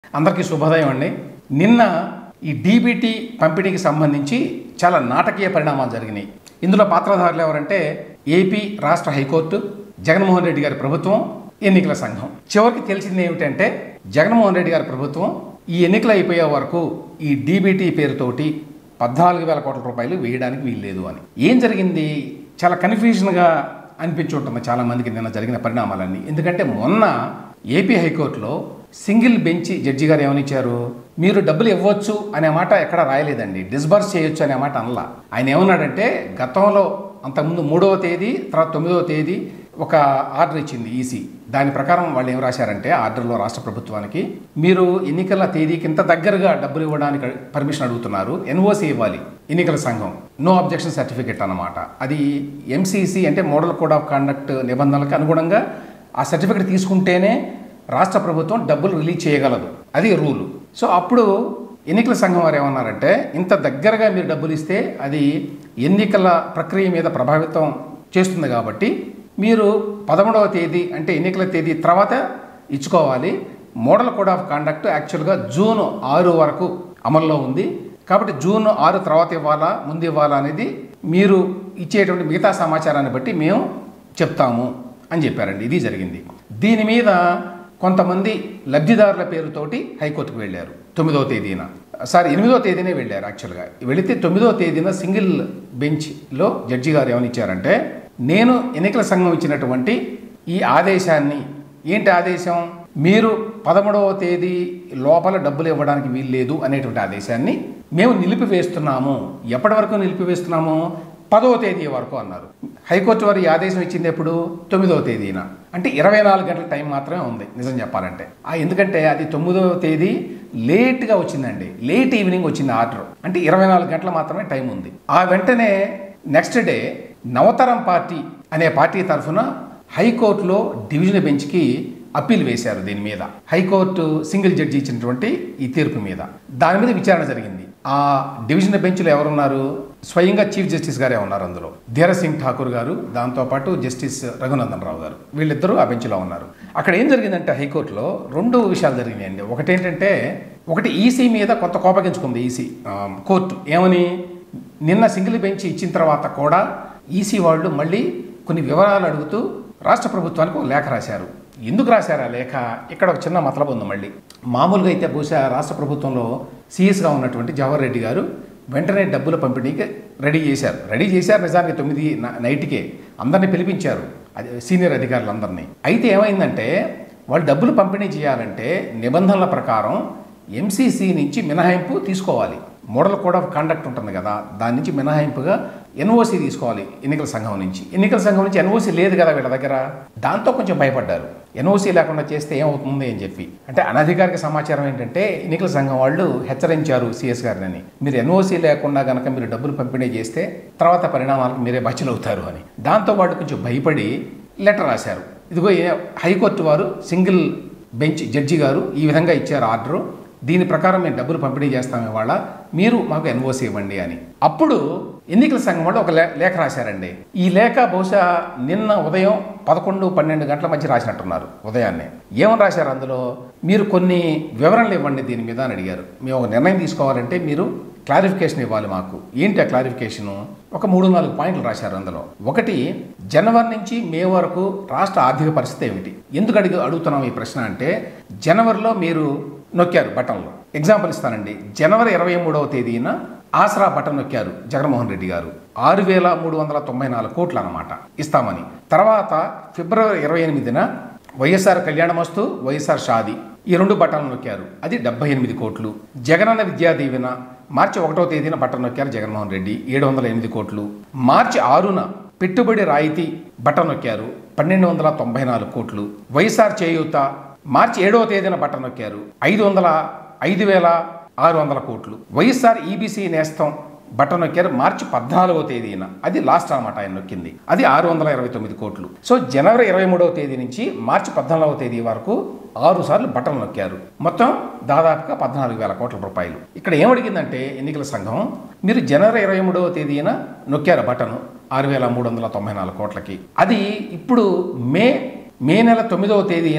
అందరికీ శుభోదయం అండి నిన్న ఈ డీబీటీ పంపిణీకి సంబంధించి చాలా నాటకీయ పరిణామాలు జరిగినాయి ఇందులో పాత్రధారులు ఎవరంటే ఏపీ రాష్ట్ర హైకోర్టు జగన్మోహన్ రెడ్డి గారి ప్రభుత్వం ఎన్నికల సంఘం చివరికి తెలిసింది ఏమిటంటే జగన్మోహన్ రెడ్డి గారి ప్రభుత్వం ఈ ఎన్నికలు అయిపోయే వరకు ఈ డీబీటీ పేరుతోటి పద్నాలుగు వేల కోట్ల రూపాయలు వేయడానికి వీల్లేదు అని ఏం జరిగింది చాలా కన్ఫ్యూజన్గా అనిపించి ఉంటుంది చాలా మందికి నిన్న జరిగిన పరిణామాలన్నీ ఎందుకంటే మొన్న ఏపీ హైకోర్టులో సింగిల్ బెంచ్ జడ్జి గారు ఏమనిచ్చారు మీరు డబ్బులు ఇవ్వచ్చు అనే మాట ఎక్కడ రాయలేదండి డిస్బర్స్ చేయొచ్చు అనే మాట అనలా ఆయన ఏమన్నాడంటే గతంలో అంతకుముందు మూడవ తేదీ తర్వాత తొమ్మిదవ తేదీ ఒక ఆర్డర్ ఇచ్చింది ఈసీ దాని ప్రకారం వాళ్ళు ఏం రాశారంటే ఆర్డర్లో రాష్ట్ర ప్రభుత్వానికి మీరు ఎన్నికల తేదీకి ఇంత దగ్గరగా డబ్బులు ఇవ్వడానికి పర్మిషన్ అడుగుతున్నారు ఎన్ఓసి ఇవ్వాలి ఎన్నికల సంఘం నో అబ్జెక్షన్ సర్టిఫికెట్ అన్నమాట అది ఎంసీసీ అంటే మోడల్ కోడ్ ఆఫ్ కండక్ట్ నిబంధనలకు అనుగుణంగా ఆ సర్టిఫికెట్ తీసుకుంటేనే రాష్ట్ర ప్రభుత్వం డబ్బులు రిలీజ్ చేయగలదు అది రూలు సో అప్పుడు ఎన్నికల సంఘం వారు ఏమన్నారంటే ఇంత దగ్గరగా మీరు డబ్బులు ఇస్తే అది ఎన్నికల ప్రక్రియ మీద ప్రభావితం చేస్తుంది కాబట్టి మీరు పదమూడవ తేదీ అంటే ఎన్నికల తేదీ తర్వాత ఇచ్చుకోవాలి మోడల్ కోడ్ ఆఫ్ కాండక్ట్ యాక్చువల్గా జూన్ ఆరు వరకు అమల్లో ఉంది కాబట్టి జూన్ ఆరు తర్వాత ఇవ్వాలా ముందు ఇవ్వాలా అనేది మీరు ఇచ్చేటువంటి మిగతా సమాచారాన్ని బట్టి మేము చెప్తాము అని చెప్పారండి ఇది జరిగింది దీని మీద కొంతమంది లబ్ధిదారుల పేరుతోటి హైకోర్టుకు వెళ్ళారు తొమ్మిదవ తేదీన సారీ ఎనిమిదవ తేదీనే వెళ్ళారు యాక్చువల్గా వెళితే తొమ్మిదవ తేదీన సింగిల్ బెంచ్లో జడ్జి గారు ఏమనిచ్చారంటే నేను ఎన్నికల సంఘం ఇచ్చినటువంటి ఈ ఆదేశాన్ని ఏంటి ఆదేశం మీరు పదమూడవ తేదీ లోపల డబ్బులు ఇవ్వడానికి వీల్లేదు అనేటువంటి ఆదేశాన్ని మేము నిలిపివేస్తున్నాము ఎప్పటి వరకు నిలిపివేస్తున్నాము పదవ తేదీ వరకు అన్నారు హైకోర్టు వారు ఈ ఆదేశం ఇచ్చింది ఎప్పుడు తొమ్మిదవ తేదీన అంటే ఇరవై నాలుగు గంటల టైం మాత్రమే ఉంది నిజం చెప్పాలంటే ఆ ఎందుకంటే అది తొమ్మిదవ తేదీ లేట్గా వచ్చిందండి లేట్ ఈవినింగ్ వచ్చింది ఆర్డర్ అంటే ఇరవై నాలుగు గంటలు మాత్రమే టైం ఉంది ఆ వెంటనే నెక్స్ట్ డే నవతరం పార్టీ అనే పార్టీ తరఫున హైకోర్టులో డివిజన్ బెంచ్కి అప్పీల్ వేశారు దీని మీద హైకోర్టు సింగిల్ జడ్జి ఇచ్చినటువంటి ఈ తీర్పు మీద దాని మీద విచారణ జరిగింది ఆ డివిజన్ బెంచ్లో ఎవరున్నారు స్వయంగా చీఫ్ జస్టిస్ గారే ఉన్నారు అందులో ధీర సింగ్ ఠాకూర్ గారు దాంతోపాటు జస్టిస్ రఘునందన్ రావు గారు వీళ్ళిద్దరూ ఆ బెంచ్లో ఉన్నారు అక్కడ ఏం జరిగిందంటే హైకోర్టులో రెండు విషయాలు జరిగినాయండి ఒకటి ఏంటంటే ఒకటి ఈసీ మీద కొంత కోపగించుకుంది ఈసీ ఆ, కోర్టు ఏమని నిన్న సింగిల్ బెంచ్ ఇచ్చిన తర్వాత కూడా ఈసీ వాళ్ళు మళ్ళీ కొన్ని వివరాలు అడుగుతూ రాష్ట్ర ప్రభుత్వానికి ఒక లేఖ రాశారు ఎందుకు రాశారు ఆ లేఖ ఇక్కడ ఒక చిన్న మతలబు ఉంది మళ్ళీ మామూలుగా అయితే బహుశా రాష్ట్ర ప్రభుత్వంలో సీఎస్గా ఉన్నటువంటి జవహర్ రెడ్డి గారు వెంటనే డబ్బుల పంపిణీకి రెడీ చేశారు రెడీ చేశారు నిజానికి తొమ్మిది న- నైట్కే అందరినీ పిలిపించారు అది సీనియర్ అధికారులందరినీ అయితే ఏమైందంటే వాళ్ళు డబ్బులు పంపిణీ చేయాలంటే నిబంధనల ప్రకారం ఎంసీసీ నుంచి మినహాయింపు తీసుకోవాలి మోడల్ కోడ్ ఆఫ్ కండక్ట్ ఉంటుంది కదా దాని నుంచి మినహాయింపుగా ఎన్ఓసి తీసుకోవాలి ఎన్నికల సంఘం నుంచి ఎన్నికల సంఘం నుంచి ఎన్ఓసి లేదు కదా వీళ్ళ దగ్గర దాంతో కొంచెం భయపడ్డారు ఎన్ఓసి లేకుండా చేస్తే ఏమవుతుంది అని చెప్పి అంటే అనధికారిక సమాచారం ఏంటంటే ఎన్నికల సంఘం వాళ్ళు హెచ్చరించారు సిఎస్ గారిని మీరు ఎన్ఓసి లేకుండా కనుక మీరు డబ్బులు పంపిణీ చేస్తే తర్వాత పరిణామాలకు మీరే బచ్చలవుతారు అని దాంతో వాళ్ళు కొంచెం భయపడి లెటర్ రాశారు ఇదిగో ఏ- హైకోర్టు వారు సింగిల్ బెంచ్ జడ్జి గారు ఈ విధంగా ఇచ్చారు ఆర్డరు దీని ప్రకారం మేము డబ్బులు పంపిణీ చేస్తాం ఇవాళ మీరు మాకు ఎన్ఓసి ఇవ్వండి అని అప్పుడు ఎన్నికల సంఘం వాళ్ళు ఒక లే- లేఖ రాశారండి ఈ లేఖ బహుశా నిన్న ఉదయం పదకొండు పన్నెండు గంటల మధ్య రాసినట్టున్నారు ఉదయాన్నే ఏమని రాశారు అందులో మీరు కొన్ని వివరణలు ఇవ్వండి దీని మీద అని అడిగారు మేము ఒక నిర్ణయం తీసుకోవాలంటే మీరు క్లారిఫికేషన్ ఇవ్వాలి మాకు ఏంటి ఆ క్లారిఫికేషను ఒక మూడు నాలుగు పాయింట్లు రాశారు అందులో ఒకటి జనవరి నుంచి మే వరకు రాష్ట్ర ఆర్థిక పరిస్థితి ఏమిటి ఎందుకు అడిగి అడుగుతున్నాం ఈ ప్రశ్న అంటే జనవరిలో మీరు నొక్కారు బటన్లో ఎగ్జాంపుల్ ఇస్తానండి జనవరి ఇరవై మూడవ తేదీన ఆసరా బటన్ నొక్కారు జగన్మోహన్ రెడ్డి గారు ఆరు వేల మూడు వందల తొంభై నాలుగు కోట్లు అనమాట ఇస్తామని తర్వాత ఫిబ్రవరి ఇరవై ఎనిమిదిన వైఎస్ఆర్ కళ్యాణమస్తు వైఎస్ఆర్ షాది ఈ రెండు బటన్లు నొక్కారు అది డెబ్బై ఎనిమిది కోట్లు జగనన్న విద్యా దీవెన మార్చి ఒకటో తేదీన బటన్ నొక్కారు జగన్మోహన్ రెడ్డి ఏడు వందల ఎనిమిది కోట్లు మార్చి ఆరున పెట్టుబడి రాయితీ బటన్ నొక్కారు పన్నెండు వందల తొంభై నాలుగు కోట్లు వైఎస్ఆర్ చేయూత మార్చి ఏడవ తేదీన బటన్ నొక్కారు ఐదు వందల ఐదు వేల ఆరు వందల కోట్లు వైఎస్ఆర్ ఈబీసీ నేస్తం బటన్ నొక్కారు మార్చి పద్నాలుగో తేదీన అది లాస్ట్ అనమాట ఆయన నొక్కింది అది ఆరు వందల ఇరవై తొమ్మిది కోట్లు సో జనవరి ఇరవై మూడవ తేదీ నుంచి మార్చి పద్నాలుగవ తేదీ వరకు ఆరు సార్లు బటన్ నొక్కారు మొత్తం దాదాపుగా పద్నాలుగు వేల కోట్ల రూపాయలు ఇక్కడ ఏమడిగిందంటే ఎన్నికల సంఘం మీరు జనవరి ఇరవై మూడవ తేదీన నొక్కారు బటన్ ఆరు వేల మూడు వందల తొంభై నాలుగు కోట్లకి అది ఇప్పుడు మే మే నెల తొమ్మిదవ తేదీన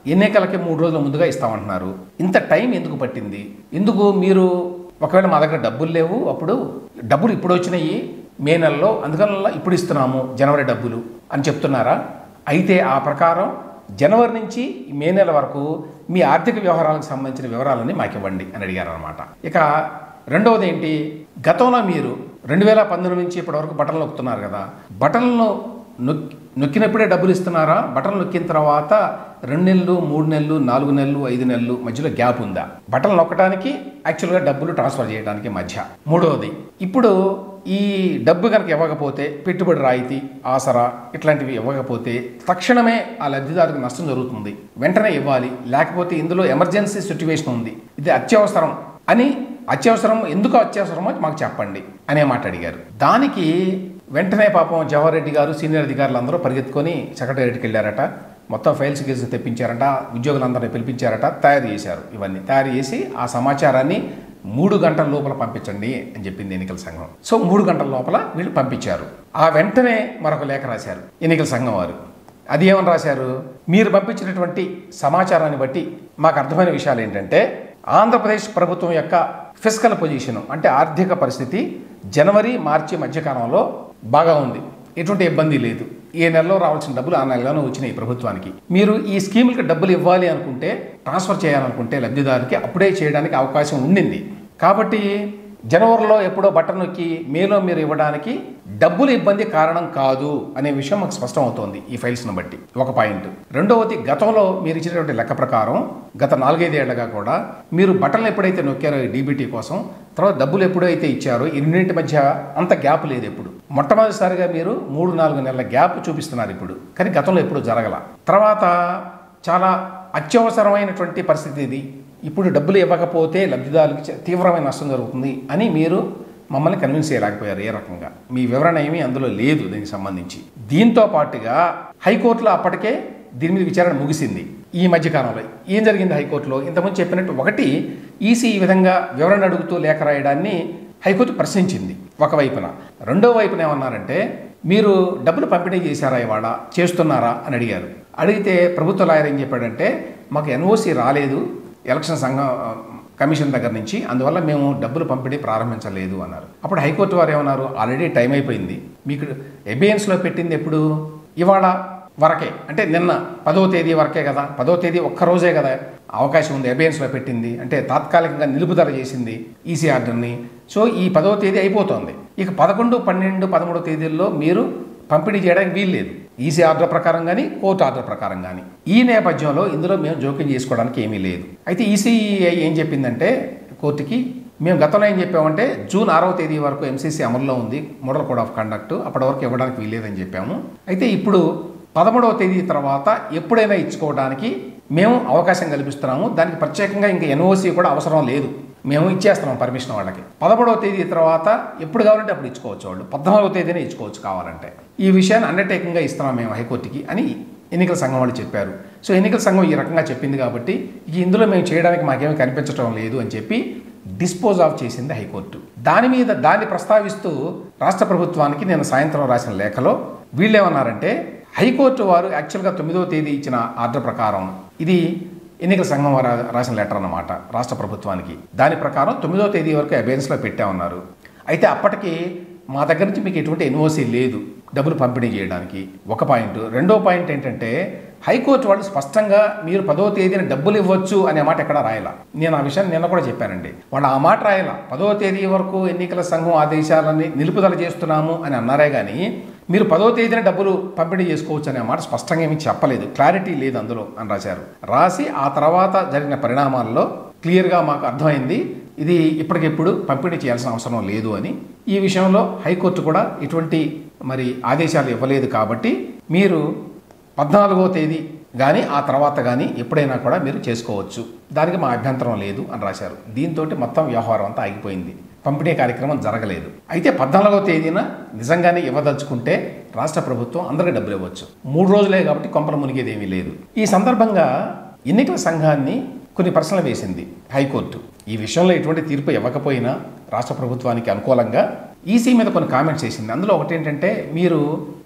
ఎన్నికలకి మూడు రోజుల ముందుగా ఇస్తామంటున్నారు ఇంత టైం ఎందుకు పట్టింది ఎందుకు మీరు ఒకవేళ మా దగ్గర డబ్బులు లేవు అప్పుడు డబ్బులు ఇప్పుడు వచ్చినాయి మే నెలలో అందుకని ఇప్పుడు ఇస్తున్నాము జనవరి డబ్బులు అని చెప్తున్నారా అయితే ఆ ప్రకారం జనవరి నుంచి ఈ మే నెల వరకు మీ ఆర్థిక వ్యవహారాలకు సంబంధించిన వివరాలన్నీ మాకు ఇవ్వండి అని అడిగారు అనమాట ఇక రెండవది ఏంటి గతంలో మీరు రెండు వేల పంతొమ్మిది నుంచి ఇప్పటివరకు బటన్లు నొక్కుతున్నారు కదా బటన్లు నొక్కి నొక్కినప్పుడే డబ్బులు ఇస్తున్నారా బటన్ నొక్కిన తర్వాత రెండు నెలలు మూడు నెలలు నాలుగు నెలలు ఐదు నెలలు మధ్యలో గ్యాప్ ఉందా బటన్ నొక్కడానికి యాక్చువల్గా డబ్బులు ట్రాన్స్ఫర్ చేయడానికి మధ్య మూడవది ఇప్పుడు ఈ డబ్బు కనుక ఇవ్వకపోతే పెట్టుబడి రాయితీ ఆసరా ఇట్లాంటివి ఇవ్వకపోతే తక్షణమే ఆ లబ్ధిదారుకు నష్టం జరుగుతుంది వెంటనే ఇవ్వాలి లేకపోతే ఇందులో ఎమర్జెన్సీ సిచ్యువేషన్ ఉంది ఇది అత్యవసరం అని అత్యవసరం ఎందుకు అత్యవసరమో మాకు చెప్పండి అనే మాట అడిగారు దానికి వెంటనే పాపం జవహర్ రెడ్డి గారు సీనియర్ అధికారులు అందరూ పరిగెత్తుకొని సెక్రటేరియట్కి వెళ్ళారట మొత్తం ఫైల్స్ గీల్స్ తెప్పించారట ఉద్యోగులందరినీ పిలిపించారట తయారు చేశారు ఇవన్నీ తయారు చేసి ఆ సమాచారాన్ని మూడు గంటల లోపల పంపించండి అని చెప్పింది ఎన్నికల సంఘం సో మూడు గంటల లోపల వీళ్ళు పంపించారు ఆ వెంటనే మరొక లేఖ రాశారు ఎన్నికల సంఘం వారు అది ఏమని రాశారు మీరు పంపించినటువంటి సమాచారాన్ని బట్టి మాకు అర్థమైన విషయాలు ఏంటంటే ఆంధ్రప్రదేశ్ ప్రభుత్వం యొక్క ఫిజికల్ పొజిషన్ అంటే ఆర్థిక పరిస్థితి జనవరి మార్చి మధ్యకాలంలో బాగా ఉంది ఎటువంటి ఇబ్బంది లేదు ఏ నెలలో రావాల్సిన డబ్బులు ఆ నెలలోనే వచ్చినాయి ప్రభుత్వానికి మీరు ఈ స్కీములకి డబ్బులు ఇవ్వాలి అనుకుంటే ట్రాన్స్ఫర్ చేయాలనుకుంటే లబ్ధిదారుకి అప్పుడే చేయడానికి అవకాశం ఉండింది కాబట్టి జనవరిలో ఎప్పుడో బటన్ నొక్కి మేలో మీరు ఇవ్వడానికి డబ్బులు ఇబ్బంది కారణం కాదు అనే విషయం మాకు స్పష్టం అవుతోంది ఈ ఫైల్స్ను బట్టి ఒక పాయింట్ రెండవది గతంలో మీరు ఇచ్చినటువంటి లెక్క ప్రకారం గత నాలుగైదేళ్లుగా కూడా మీరు బటన్లు ఎప్పుడైతే నొక్కారో ఈ డీబీటీ కోసం తర్వాత డబ్బులు ఎప్పుడైతే ఇచ్చారో ఈ రెండింటి మధ్య అంత గ్యాప్ లేదు ఎప్పుడు మొట్టమొదటిసారిగా మీరు మూడు నాలుగు నెలల గ్యాప్ చూపిస్తున్నారు ఇప్పుడు కానీ గతంలో ఎప్పుడు జరగల తర్వాత చాలా అత్యవసరమైనటువంటి పరిస్థితి ఇది ఇప్పుడు డబ్బులు ఇవ్వకపోతే లబ్ధిదారులకు చ- తీవ్రమైన నష్టం జరుగుతుంది అని మీరు మమ్మల్ని కన్విన్స్ చేయలేకపోయారు ఏ రకంగా మీ వివరణ ఏమీ అందులో లేదు దీనికి సంబంధించి దీంతో పాటుగా హైకోర్టులో అప్పటికే దీని మీద విచారణ ముగిసింది ఈ మధ్యకాలంలో ఏం జరిగింది హైకోర్టులో ఇంతకుముందు చెప్పినట్టు ఒకటి ఈసీ ఈ విధంగా వివరణ అడుగుతూ లేఖ రాయడాన్ని హైకోర్టు ప్రశ్నించింది ఒకవైపున రెండో వైపున ఏమన్నారంటే మీరు డబ్బులు పంపిణీ చేశారా ఇవాళ చేస్తున్నారా అని అడిగారు అడిగితే ప్రభుత్వ లాయర్ ఏం చెప్పాడంటే మాకు ఎన్ఓసి రాలేదు ఎలక్షన్ సంఘం ఆ, కమిషన్ దగ్గర నుంచి అందువల్ల మేము డబ్బులు పంపిణీ ప్రారంభించలేదు అన్నారు అప్పుడు హైకోర్టు వారు ఏమన్నారు ఆల్రెడీ టైం అయిపోయింది మీకు ఎబియన్స్లో పెట్టింది ఎప్పుడు ఇవాళ వరకే అంటే నిన్న పదో తేదీ వరకే కదా పదో తేదీ ఒక్క రోజే కదా అవకాశం ఉంది ఎబియన్స్లో పెట్టింది అంటే తాత్కాలికంగా నిలుపుదల చేసింది ఈసీ ఆర్డర్ని సో ఈ పదో తేదీ అయిపోతుంది ఇక పదకొండు పన్నెండు పదమూడో తేదీల్లో మీరు పంపిణీ చేయడానికి వీల్లేదు ఈసీ ఆర్డర్ ప్రకారం కానీ కోర్టు ఆర్డర్ ప్రకారం కానీ ఈ నేపథ్యంలో ఇందులో మేము జోక్యం చేసుకోవడానికి ఏమీ లేదు అయితే ఈసీఐ ఏం చెప్పిందంటే కోర్టుకి మేము గతంలో ఏం చెప్పామంటే జూన్ ఆరవ తేదీ వరకు ఎంసీసీ అమల్లో ఉంది మోడల్ కోడ్ ఆఫ్ కండక్ట్ అప్పటి వరకు ఇవ్వడానికి వీల్లేదని చెప్పాము అయితే ఇప్పుడు పదమూడవ తేదీ తర్వాత ఎప్పుడైనా ఇచ్చుకోవడానికి మేము అవకాశం కల్పిస్తున్నాము దానికి ప్రత్యేకంగా ఇంకా ఎన్ఓసి కూడా అవసరం లేదు మేము ఇచ్చేస్తున్నాం పర్మిషన్ వాళ్ళకి పదమూడవ తేదీ తర్వాత ఎప్పుడు కావాలంటే అప్పుడు ఇచ్చుకోవచ్చు వాళ్ళు పద్నాలుగవ తేదీనే ఇచ్చుకోవచ్చు కావాలంటే ఈ విషయాన్ని అండర్టేకింగ్గా ఇస్తున్నాం మేము హైకోర్టుకి అని ఎన్నికల సంఘం వాళ్ళు చెప్పారు సో ఎన్నికల సంఘం ఈ రకంగా చెప్పింది కాబట్టి ఇక ఇందులో మేము చేయడానికి మాకేమీ కనిపించడం లేదు అని చెప్పి డిస్పోజ్ ఆఫ్ చేసింది హైకోర్టు దాని మీద దాన్ని ప్రస్తావిస్తూ రాష్ట్ర ప్రభుత్వానికి నేను సాయంత్రం రాసిన లేఖలో వీళ్ళేమన్నారంటే హైకోర్టు వారు యాక్చువల్గా తొమ్మిదవ తేదీ ఇచ్చిన ఆర్డర్ ప్రకారం ఇది ఎన్నికల సంఘం వారు రాసిన లెటర్ అన్నమాట రాష్ట్ర ప్రభుత్వానికి దాని ప్రకారం తొమ్మిదవ తేదీ వరకు అబేన్స్లో పెట్టామన్నారు అయితే అప్పటికి మా దగ్గర నుంచి మీకు ఎటువంటి ఎన్ఓసి లేదు డబ్బులు పంపిణీ చేయడానికి ఒక పాయింట్ రెండో పాయింట్ ఏంటంటే హైకోర్టు వాళ్ళు స్పష్టంగా మీరు పదో తేదీన డబ్బులు ఇవ్వచ్చు అనే మాట ఎక్కడ రాయాల నేను ఆ విషయాన్ని నిన్న కూడా చెప్పానండి వాళ్ళు ఆ మాట రాయాల పదో తేదీ వరకు ఎన్నికల సంఘం ఆదేశాలని నిలుపుదల చేస్తున్నాము అని అన్నారే కానీ మీరు పదో తేదీన డబ్బులు పంపిణీ చేసుకోవచ్చు అనే మాట స్పష్టంగా ఏమీ చెప్పలేదు క్లారిటీ లేదు అందులో అని రాశారు రాసి ఆ తర్వాత జరిగిన పరిణామాల్లో క్లియర్గా మాకు అర్థమైంది ఇది ఇప్పటికిప్పుడు పంపిణీ చేయాల్సిన అవసరం లేదు అని ఈ విషయంలో హైకోర్టు కూడా ఎటువంటి మరి ఆదేశాలు ఇవ్వలేదు కాబట్టి మీరు పద్నాలుగో తేదీ కానీ ఆ తర్వాత కానీ ఎప్పుడైనా కూడా మీరు చేసుకోవచ్చు దానికి మా అభ్యంతరం లేదు అని రాశారు దీంతో మొత్తం వ్యవహారం అంతా ఆగిపోయింది పంపిణీ కార్యక్రమం జరగలేదు అయితే పద్నాలుగో తేదీన నిజంగానే ఇవ్వదలుచుకుంటే రాష్ట్ర ప్రభుత్వం అందరికీ డబ్బులు ఇవ్వచ్చు మూడు రోజులే కాబట్టి కొంపలు మునిగేది ఏమీ లేదు ఈ సందర్భంగా ఎన్నికల సంఘాన్ని కొన్ని ప్రశ్నలు వేసింది హైకోర్టు ఈ విషయంలో ఎటువంటి తీర్పు ఇవ్వకపోయినా రాష్ట్ర ప్రభుత్వానికి అనుకూలంగా ఈసీ మీద కొన్ని కామెంట్స్ చేసింది అందులో ఒకటి ఏంటంటే మీరు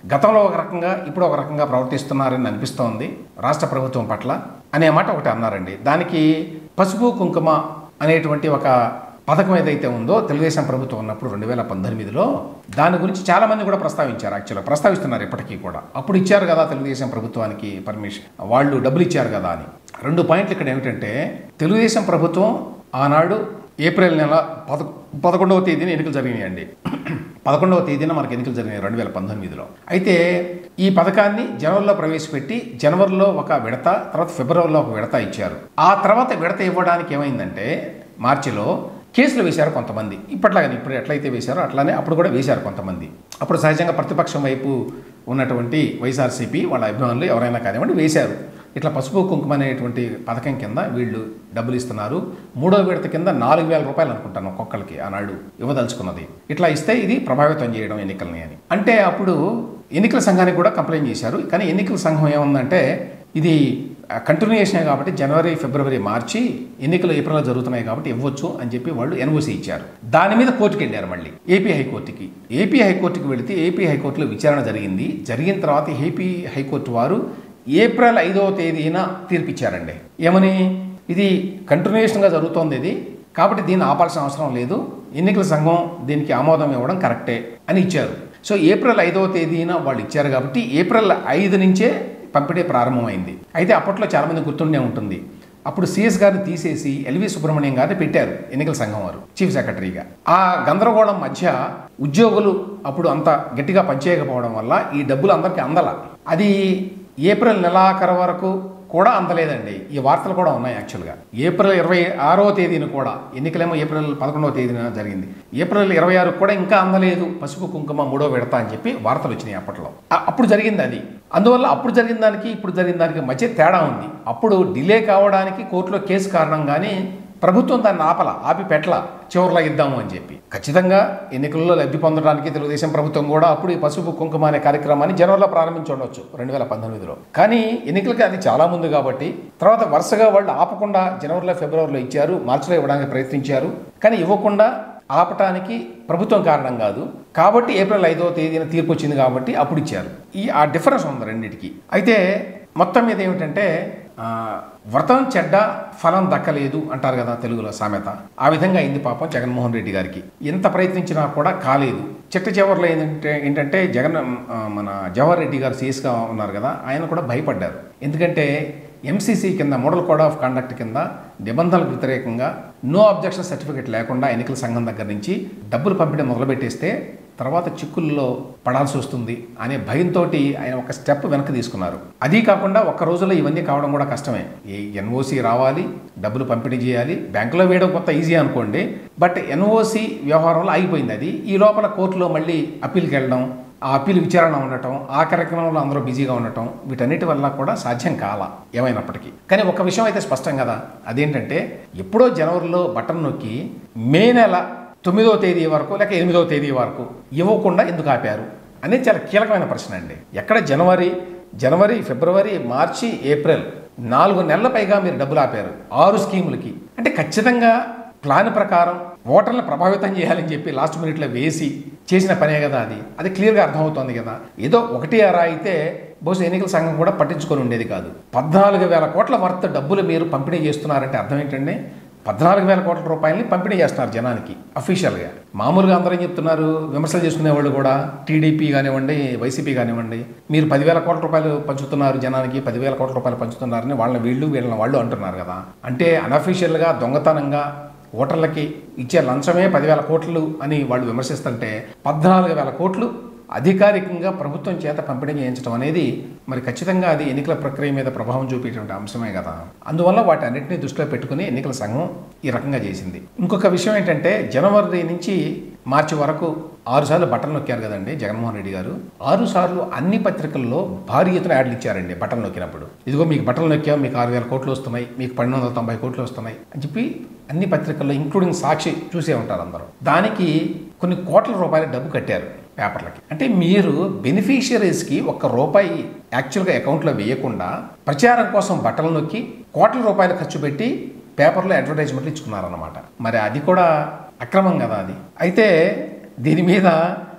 గతంలో ఒక రకంగా ఇప్పుడు ఒక రకంగా ప్రవర్తిస్తున్నారని అనిపిస్తోంది రాష్ట్ర ప్రభుత్వం పట్ల అనే మాట ఒకటి అన్నారండి దానికి పసుపు కుంకుమ అనేటువంటి ఒక పథకం ఏదైతే ఉందో తెలుగుదేశం ప్రభుత్వం ఉన్నప్పుడు రెండు వేల పంతొమ్మిదిలో దాని గురించి చాలా మంది కూడా ప్రస్తావించారు యాక్చువల్గా ప్రస్తావిస్తున్నారు ఇప్పటికీ కూడా అప్పుడు ఇచ్చారు కదా తెలుగుదేశం ప్రభుత్వానికి పర్మిషన్ వాళ్ళు డబ్బులు ఇచ్చారు కదా అని రెండు పాయింట్లు ఇక్కడ ఏమిటంటే తెలుగుదేశం ప్రభుత్వం ఆనాడు ఏప్రిల్ నెల పద పదకొండవ తేదీన ఎన్నికలు జరిగినాయండి పదకొండవ తేదీన మనకి ఎన్నికలు జరిగినాయి రెండు వేల పంతొమ్మిదిలో అయితే ఈ పథకాన్ని జనవరిలో ప్రవేశపెట్టి జనవరిలో ఒక విడత తర్వాత ఫిబ్రవరిలో ఒక విడత ఇచ్చారు ఆ తర్వాత విడత ఇవ్వడానికి ఏమైందంటే మార్చిలో కేసులు వేశారు కొంతమంది ఇప్పట్లాగని ఇప్పుడు ఎట్లయితే వేశారో అట్లానే అప్పుడు కూడా వేశారు కొంతమంది అప్పుడు సహజంగా ప్రతిపక్షం వైపు ఉన్నటువంటి వైఎస్ఆర్సీపీ వాళ్ళ అభిమానులు ఎవరైనా కానివ్వండి వేశారు ఇట్లా పసుపు కుంకుమ అనేటువంటి పథకం కింద వీళ్ళు డబ్బులు ఇస్తున్నారు మూడో విడత కింద నాలుగు వేల రూపాయలు అనుకుంటాను ఒక్కొక్కరికి ఆనాడు ఇవ్వదలుచుకున్నది ఇట్లా ఇస్తే ఇది ప్రభావితం చేయడం ఎన్నికల్ని అని అంటే అప్పుడు ఎన్నికల సంఘానికి కూడా కంప్లైంట్ చేశారు కానీ ఎన్నికల సంఘం ఏముందంటే ఇది కంటిన్యూషన్ కాబట్టి జనవరి ఫిబ్రవరి మార్చి ఎన్నికలు ఏప్రిల్లో జరుగుతున్నాయి కాబట్టి ఇవ్వచ్చు అని చెప్పి వాళ్ళు ఎన్ఓసి ఇచ్చారు దాని మీద కోర్టుకి వెళ్ళారు మళ్ళీ ఏపీ హైకోర్టుకి ఏపీ హైకోర్టుకి వెళితే ఏపీ హైకోర్టులో విచారణ జరిగింది జరిగిన తర్వాత ఏపీ హైకోర్టు వారు ఏప్రిల్ ఐదవ తేదీన తీర్పిచ్చారండి ఏమని ఇది కంటిన్యూషన్గా జరుగుతోంది ఇది కాబట్టి దీన్ని ఆపాల్సిన అవసరం లేదు ఎన్నికల సంఘం దీనికి ఆమోదం ఇవ్వడం కరెక్టే అని ఇచ్చారు సో ఏప్రిల్ ఐదవ తేదీన వాళ్ళు ఇచ్చారు కాబట్టి ఏప్రిల్ ఐదు నుంచే పంపిణీ ప్రారంభమైంది అయితే అప్పట్లో చాలామంది గుర్తుండే ఉంటుంది అప్పుడు సిఎస్ గారిని తీసేసి ఎల్వి సుబ్రహ్మణ్యం గారిని పెట్టారు ఎన్నికల సంఘం వారు చీఫ్ సెక్రటరీగా ఆ గందరగోళం మధ్య ఉద్యోగులు అప్పుడు అంత గట్టిగా పనిచేయకపోవడం వల్ల ఈ డబ్బులు అందరికీ అందల అది ఏప్రిల్ నెలాఖరు వరకు కూడా అందలేదండి ఈ వార్తలు కూడా ఉన్నాయి యాక్చువల్గా ఏప్రిల్ ఇరవై ఆరో తేదీన కూడా ఎన్నికలేమో ఏప్రిల్ పదకొండవ తేదీన జరిగింది ఏప్రిల్ ఇరవై ఆరు కూడా ఇంకా అందలేదు పసుపు కుంకుమ మూడో విడత అని చెప్పి వార్తలు వచ్చినాయి అప్పట్లో అ- అప్పుడు జరిగింది అది అందువల్ల అప్పుడు జరిగిన దానికి ఇప్పుడు జరిగిన దానికి మధ్య తేడా ఉంది అప్పుడు డిలే కావడానికి కోర్టులో కేసు కారణం కానీ ప్రభుత్వం దాన్ని ఆపల ఆపి పెట్ల చివరిలో ఇద్దాము అని చెప్పి ఖచ్చితంగా ఎన్నికల్లో లబ్ధి పొందడానికి తెలుగుదేశం ప్రభుత్వం కూడా అప్పుడు ఈ పసుపు కుంకుమ అనే కార్యక్రమాన్ని జనవరిలో ప్రారంభించి ఉండొచ్చు రెండు వేల పంతొమ్మిదిలో కానీ ఎన్నికలకి అది చాలా ముందు కాబట్టి తర్వాత వరుసగా వాళ్ళు ఆపకుండా జనవరిలో ఫిబ్రవరిలో ఇచ్చారు మార్చిలో ఇవ్వడానికి ప్రయత్నించారు కానీ ఇవ్వకుండా ఆపటానికి ప్రభుత్వం కారణం కాదు కాబట్టి ఏప్రిల్ ఐదవ తేదీన తీర్పు వచ్చింది కాబట్టి అప్పుడు ఇచ్చారు ఈ ఆ డిఫరెన్స్ ఉంది రెండింటికి అయితే మొత్తం మీద ఏమిటంటే ఆ, వ్రతం చెడ్డ ఫలం దక్కలేదు అంటారు కదా తెలుగులో సామెత ఆ విధంగా అయింది పాపం జగన్మోహన్ రెడ్డి గారికి ఎంత ప్రయత్నించినా కూడా కాలేదు చిట్ట చివరిలో ఏంటంటే ఏంటంటే జగన్ ఆ, మన జవహర్ రెడ్డి గారు సీఎస్గా ఉన్నారు కదా ఆయన కూడా భయపడ్డారు ఎందుకంటే ఎంసీసీ కింద మోడల్ కోడ్ ఆఫ్ కండక్ట్ కింద నిబంధనలకు వ్యతిరేకంగా నో అబ్జెక్షన్ సర్టిఫికేట్ లేకుండా ఎన్నికల సంఘం దగ్గర నుంచి డబ్బులు పంపిణీ మొదలుపెట్టేస్తే తర్వాత చిక్కుల్లో పడాల్సి వస్తుంది అనే భయంతో ఆయన ఒక స్టెప్ వెనక్కి తీసుకున్నారు అది కాకుండా ఒక్క రోజులో ఇవన్నీ కావడం కూడా కష్టమే ఈ ఎన్ఓసి రావాలి డబ్బులు పంపిణీ చేయాలి బ్యాంకులో వేయడం కొత్త ఈజీ అనుకోండి బట్ ఎన్ఓసి వ్యవహారంలో ఆగిపోయింది అది ఈ లోపల కోర్టులో మళ్ళీ అప్పీల్కి వెళ్ళడం ఆ అప్పీల్ విచారణ ఉండటం ఆ కార్యక్రమంలో అందరూ బిజీగా ఉండటం వీటన్నిటి వల్ల కూడా సాధ్యం కాల ఏమైనప్పటికీ కానీ ఒక విషయం అయితే స్పష్టం కదా అదేంటంటే ఎప్పుడో జనవరిలో బటన్ నొక్కి మే నెల తొమ్మిదో తేదీ వరకు లేక ఎనిమిదో తేదీ వరకు ఇవ్వకుండా ఎందుకు ఆపారు అనేది చాలా కీలకమైన ప్రశ్న అండి ఎక్కడ జనవరి జనవరి ఫిబ్రవరి మార్చి ఏప్రిల్ నాలుగు నెలల పైగా మీరు డబ్బులు ఆపారు ఆరు స్కీములకి అంటే ఖచ్చితంగా ప్లాన్ ప్రకారం ఓటర్లను ప్రభావితం చేయాలని చెప్పి లాస్ట్ మినిట్లో వేసి చేసిన పనే కదా అది అది క్లియర్గా అర్థమవుతోంది కదా ఏదో ఒకటి అరా అయితే బహుశా ఎన్నికల సంఘం కూడా పట్టించుకొని ఉండేది కాదు పద్నాలుగు వేల కోట్ల వర్త్ డబ్బులు మీరు పంపిణీ చేస్తున్నారంటే అర్థం ఏంటండి పద్నాలుగు వేల కోట్ల రూపాయలని పంపిణీ చేస్తున్నారు జనానికి అఫీషియల్గా మామూలుగా అందరం చెప్తున్నారు విమర్శలు చేసుకునే వాళ్ళు కూడా టీడీపీ కానివ్వండి వైసీపీ కానివ్వండి మీరు పదివేల కోట్ల రూపాయలు పంచుతున్నారు జనానికి పదివేల కోట్ల రూపాయలు పంచుతున్నారని వాళ్ళని వీళ్ళు వీళ్ళని వాళ్ళు అంటున్నారు కదా అంటే అనఫీషియల్గా దొంగతనంగా ఓటర్లకి ఇచ్చే లంచమే పదివేల కోట్లు అని వాళ్ళు విమర్శిస్తుంటే పద్నాలుగు వేల కోట్లు అధికారికంగా ప్రభుత్వం చేత పంపిణీ చేయించడం అనేది మరి ఖచ్చితంగా అది ఎన్నికల ప్రక్రియ మీద ప్రభావం చూపేటువంటి అంశమే కదా అందువల్ల వాటి అన్నింటినీ దృష్టిలో పెట్టుకుని ఎన్నికల సంఘం ఈ రకంగా చేసింది ఇంకొక విషయం ఏంటంటే జనవరి నుంచి మార్చి వరకు ఆరు సార్లు బటన్ నొక్కారు కదండి జగన్మోహన్ రెడ్డి గారు ఆరు సార్లు అన్ని పత్రికల్లో భారీ ఎత్తున యాడ్లు ఇచ్చారండి బటన్ నొక్కినప్పుడు ఇదిగో మీకు బటన్ నొక్కాం మీకు ఆరు వేల కోట్లు వస్తున్నాయి మీకు పన్నెండు వందల తొంభై కోట్లు వస్తున్నాయి అని చెప్పి అన్ని పత్రికల్లో ఇంక్లూడింగ్ సాక్షి చూసే ఉంటారు అందరూ దానికి కొన్ని కోట్ల రూపాయల డబ్బు కట్టారు పేపర్లకి అంటే మీరు బెనిఫిషియరీస్కి ఒక్క రూపాయి యాక్చువల్గా అకౌంట్లో వేయకుండా ప్రచారం కోసం బట్టలు నొక్కి కోట్ల రూపాయలు ఖర్చు పెట్టి పేపర్లో అడ్వర్టైజ్మెంట్లు ఇచ్చుకున్నారన్నమాట మరి అది కూడా అక్రమం కదా అది అయితే దీని మీద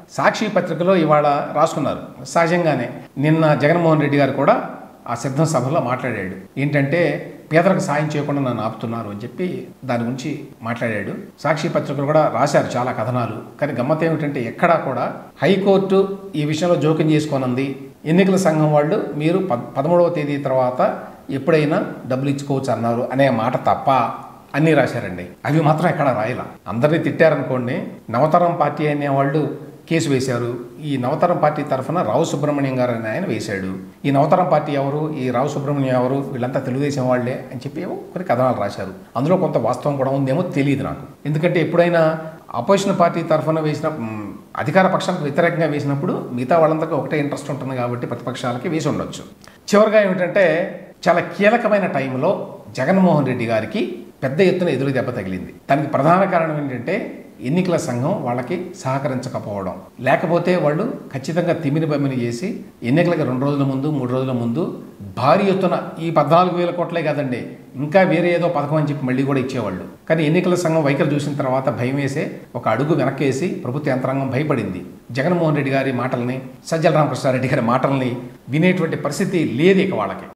సాక్షి పత్రికలో ఇవాళ రాసుకున్నారు సహజంగానే నిన్న జగన్మోహన్ రెడ్డి గారు కూడా ఆ సిద్ధం సభలో మాట్లాడాడు ఏంటంటే పేదలకు సాయం చేయకుండా నన్ను ఆపుతున్నారు అని చెప్పి దాని గురించి మాట్లాడాడు సాక్షి పత్రికలు కూడా రాశారు చాలా కథనాలు కానీ గమ్మత్ ఏమిటంటే ఎక్కడా కూడా హైకోర్టు ఈ విషయంలో జోక్యం చేసుకోనుంది ఎన్నికల సంఘం వాళ్ళు మీరు పద్ పదమూడవ తేదీ తర్వాత ఎప్పుడైనా డబ్బులు ఇచ్చుకోవచ్చు అన్నారు అనే మాట తప్ప అన్నీ రాశారండి అవి మాత్రం ఎక్కడ రాయలా అందరినీ తిట్టారనుకోండి నవతరం పార్టీ అనే వాళ్ళు కేసు వేశారు ఈ నవతరం పార్టీ తరఫున రావు సుబ్రహ్మణ్యం గారు అనే ఆయన వేశాడు ఈ నవతరం పార్టీ ఎవరు ఈ రావు సుబ్రహ్మణ్యం ఎవరు వీళ్ళంతా తెలుగుదేశం వాళ్ళే అని చెప్పి ఏమో కొన్ని కథనాలు రాశారు అందులో కొంత వాస్తవం కూడా ఉందేమో తెలియదు నాకు ఎందుకంటే ఎప్పుడైనా అపోజిషన్ పార్టీ తరఫున వేసిన మ్, అధికార పక్షానికి వ్యతిరేకంగా వేసినప్పుడు మిగతా వాళ్ళందరికీ ఒకటే ఇంట్రెస్ట్ ఉంటుంది కాబట్టి ప్రతిపక్షాలకి వేసి ఉండొచ్చు చివరిగా ఏమిటంటే చాలా కీలకమైన టైంలో జగన్మోహన్ రెడ్డి గారికి పెద్ద ఎత్తున ఎదురు దెబ్బ తగిలింది దానికి ప్రధాన కారణం ఏంటంటే ఎన్నికల సంఘం వాళ్ళకి సహకరించకపోవడం లేకపోతే వాళ్ళు ఖచ్చితంగా తిమిని బమ్మిని చేసి ఎన్నికలకు రెండు రోజుల ముందు మూడు రోజుల ముందు భారీ ఎత్తున ఈ పద్నాలుగు వేల కోట్లే కాదండి ఇంకా వేరే ఏదో పథకం అని చెప్పి మళ్ళీ కూడా ఇచ్చేవాళ్ళు కానీ ఎన్నికల సంఘం వైఖరి చూసిన తర్వాత భయం వేసే ఒక అడుగు వెనక్కేసి ప్రభుత్వ యంత్రాంగం భయపడింది జగన్మోహన్ రెడ్డి గారి మాటల్ని సజ్జల రామకృష్ణారెడ్డి గారి మాటల్ని వినేటువంటి పరిస్థితి లేదు ఇక వాళ్ళకి